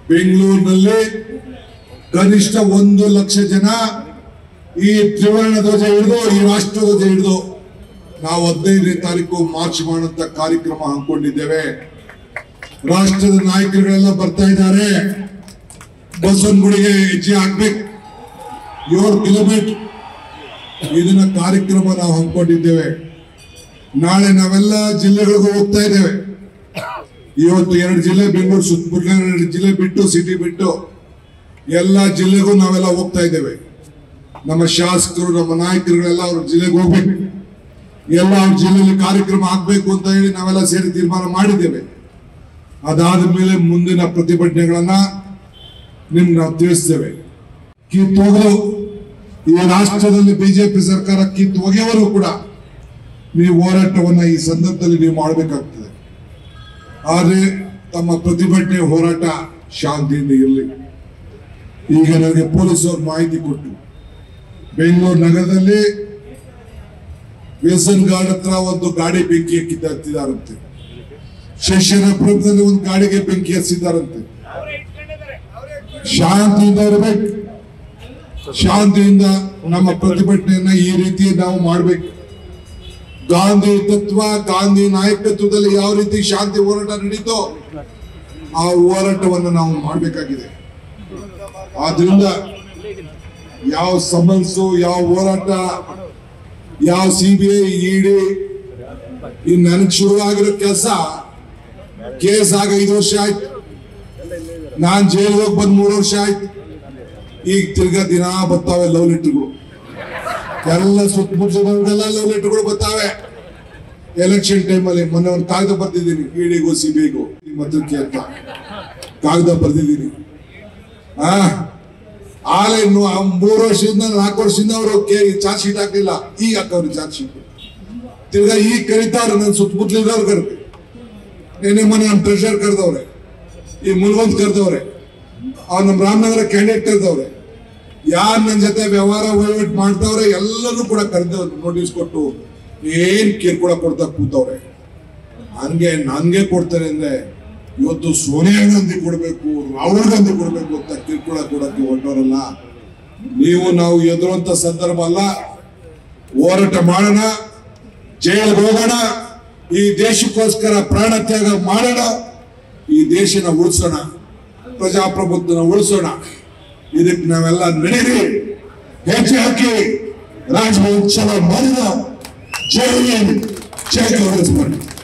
ಬೆಂಗಳೂರಿನಲ್ಲಿ ಕನಿಷ್ಠ ಒಂದು ಲಕ್ಷ ಜನ ಈ ತ್ರಿವರ್ಣ ಧ್ವಜ ಹಿಡಿದು ಈ ರಾಷ್ಟ್ರ ಧ್ವಜ ಹಿಡಿದು ನಾವು ಹದಿನೈದನೇ ತಾರೀಕು ಮಾರ್ಚ್ ಮಾಡುವಂತ ಕಾರ್ಯಕ್ರಮ ಹಮ್ಮಿಕೊಂಡಿದ್ದೇವೆ ರಾಷ್ಟ್ರದ ನಾಯಕರುಗಳೆಲ್ಲ ಬರ್ತಾ ಇದ್ದಾರೆ ಬಸವನಗುಡಿಗೆ ಹೆಜ್ಜೆ ಹಾಕ್ಬೇಕು ಏಳು ಕಿಲೋಮೀಟರ್ ಇದನ್ನ ಕಾರ್ಯಕ್ರಮ ನಾವು ಹಮ್ಮಿಕೊಂಡಿದ್ದೇವೆ ನಾಳೆ ನಾವೆಲ್ಲ ಜಿಲ್ಲೆಗಳಿಗೂ ಹೋಗ್ತಾ ಇದ್ದೇವೆ ಇವತ್ತು ಎರಡು ಜಿಲ್ಲೆ ಬೆಂಗಳೂರು ಸುತ್ತಮುತ್ತಲ ಎರಡು ಜಿಲ್ಲೆ ಬಿಟ್ಟು ಸಿಟಿ ಬಿಟ್ಟು ಎಲ್ಲ ಜಿಲ್ಲೆಗೂ ನಾವೆಲ್ಲ ಹೋಗ್ತಾ ಇದ್ದೇವೆ ನಮ್ಮ ಶಾಸಕರು ನಮ್ಮ ನಾಯಕರುಗಳೆಲ್ಲ ಅವ್ರ ಜಿಲ್ಲೆಗೆ ಹೋಗ್ಬೇಕು ಎಲ್ಲ ಅವ್ರ ಜಿಲ್ಲೆಯಲ್ಲಿ ಕಾರ್ಯಕ್ರಮ ಆಗ್ಬೇಕು ಅಂತ ಹೇಳಿ ನಾವೆಲ್ಲ ಸೇರಿ ತೀರ್ಮಾನ ಮಾಡಿದ್ದೇವೆ ಅದಾದ ಮೇಲೆ ಮುಂದಿನ ಪ್ರತಿಭಟನೆಗಳನ್ನ ನಿಮ್ಗೆ ನಾವು ತಿಳಿಸ್ತೇವೆ ಕಿತ್ತೋಗಲು ಈ ರಾಷ್ಟ್ರದಲ್ಲಿ ಬಿಜೆಪಿ ಸರ್ಕಾರ ಕಿತ್ತು ಒಗೆಯವರು ಕೂಡ ನೀವು ಹೋರಾಟವನ್ನ ಈ ಸಂದರ್ಭದಲ್ಲಿ ನೀವು ಮಾಡಬೇಕಾಗ್ತದೆ ಆದ್ರೆ ತಮ್ಮ ಪ್ರತಿಭಟನೆ ಹೋರಾಟ ಶಾಂತಿಯಿಂದ ಇರಲಿ ಈಗ ನನಗೆ ಪೊಲೀಸರು ಮಾಹಿತಿ ಕೊಟ್ಟು ಬೆಂಗಳೂರು ನಗರದಲ್ಲಿ ವಿಲ್ಸನ್ ಗಾರ್ಡ್ ಹತ್ರ ಒಂದು ಗಾಡಿ ಬೆಂಕಿ ಹಾಕಿದ್ದ ಹತ್ತಿದಾರಂತೆ ಶಶಿರಪುರದಲ್ಲಿ ಒಂದು ಗಾಡಿಗೆ ಬೆಂಕಿ ಹಚ್ಚಿದ್ದಾರಂತೆ ಶಾಂತಿಯಿಂದ ಇರಬೇಕು ಶಾಂತಿಯಿಂದ ನಮ್ಮ ಪ್ರತಿಭಟನೆಯನ್ನ ಈ ರೀತಿ ನಾವು ಮಾಡಬೇಕು ಗಾಂಧಿ ತತ್ವ ಗಾಂಧಿ ನಾಯಕತ್ವದಲ್ಲಿ ಯಾವ ರೀತಿ ಶಾಂತಿ ಹೋರಾಟ ನಡೀತೋ ಆ ಹೋರಾಟವನ್ನು ನಾವು ಮಾಡಬೇಕಾಗಿದೆ ಆದ್ರಿಂದ ಯಾವ ಸಮನ್ಸು ಯಾವ ಹೋರಾಟ ಯಾವ ಸಿ ಬಿ ಐ ಇಡಿ ಇನ್ ನನಗ್ ಶುರುವಾಗಿರೋ ಕೆಲಸ ಕೇಸ್ ಆಗ ಐದು ವರ್ಷ ಆಯ್ತು ನಾನ್ ಜೈಲಿಗೆ ಹೋಗಿ ಬಂದ್ ಮೂರು ವರ್ಷ ಆಯ್ತು ಈಗ ತಿರ್ಗಾ ದಿನ ಬರ್ತಾವೆ ಲವ್ ಲೆಟರ್ಗಳು ಎಲ್ಲ ಸುತ್ತಮುತ್ತಲೆಲ್ಲ ಲವ್ ಲೆಟರ್ಗಳು ಬರ್ತಾವೆ ಎಲೆಕ್ಷನ್ ಟೈಮಲ್ಲಿ ಮೊನ್ನೆ ಒಂದು ಕಾಗದ ಬರ್ತಿದ್ದೀನಿ ಇಡಿಗೂ ಸಿ ಬಿ ಐಗೂ ಮತಕ್ಕೆ ಅಂತ ಕಾಗದ ಬರ್ದಿದ್ದೀನಿ ಆ ಆಲೆ ಇನ್ನು ಆ ಮೂರು ವರ್ಷದಿಂದ ನಾಲ್ಕು ವರ್ಷದಿಂದ ಅವರು ಚಾರ್ಜ್ ಶೀಟ್ ಹಾಕ್ಲಿಲ್ಲ ಈಗ ಹಾಕವ್ರಿ ಚಾರ್ಜ್ ಶೀಟ್ ತಿರ್ಗಾ ಈಗ ಕರೀತಾವ್ರೆ ನನ್ನ ಸುತ್ತಮುತ್ತಲು ಇರೋರು ಕರೆದು ನಿನ್ನೆ ಮೊನ್ನೆ ನಮ್ಮ ಟ್ರೆಷರ್ ಕರೆದವ್ರೆ ಈ ಮುನ್ವಂತ್ ಕರೆದವ್ರೆ ಅವ್ರು ನಮ್ಮ ರಾಮನಗರ ಕ್ಯಾಂಡಿಡೇಟ್ ಕರೆದವ್ರೆ ಯಾರು ನನ್ನ ಜೊತೆ ವ್ಯವಹಾರ ವಹಿವಾಟು ಮಾಡ್ತಾವ್ರೆ ಎಲ್ಲರೂ ಕೂಡ ಕರೆದು ನೋಟಿಸ್ ಕೊಟ್ಟು ಏನ್ ಕಿರ್ಕೊಳ ಕೊಡ್ತಾ ಕೂತವ್ರೆ ಹಂಗೆ ನನ್ಗೆ ಕೊಡ್ತಾರೆ ಅಂದ್ರೆ ಇವತ್ತು ಸೋನಿಯಾ ಗಾಂಧಿ ಕೊಡ್ಬೇಕು ರಾಹುಲ್ ಗಾಂಧಿ ಕೊಡ್ಬೇಕು ಅಂತ ಕಿರ್ಕೊಳ ಕೊಡಕ್ಕೆ ಹೊರಟವರಲ್ಲ ನೀವು ನಾವು ಎದುರುವಂತ ಸಂದರ್ಭ ಅಲ್ಲ ಹೋರಾಟ ಮಾಡೋಣ ಜೈಲಿಗೆ ಹೋಗೋಣ ಈ ದೇಶಕ್ಕೋಸ್ಕರ ಪ್ರಾಣ ತ್ಯಾಗ ಮಾಡೋಣ ಈ ದೇಶನ ಉಳಿಸೋಣ ಪ್ರಜಾಪ್ರಭುತ್ವನ ಉಳಿಸೋಣ ಇದಕ್ಕೆ ನಾವೆಲ್ಲ ನಡೀರಿ ಹೆಜ್ಜೆ ಹಾಕಿ ರಾಜವಂಶದ ಮರಿದ ಜೈ ಹಿಂದ್, ಜೈ ಕಾಂಗ್ರೆಸ್ ಪಾರ್ಟಿ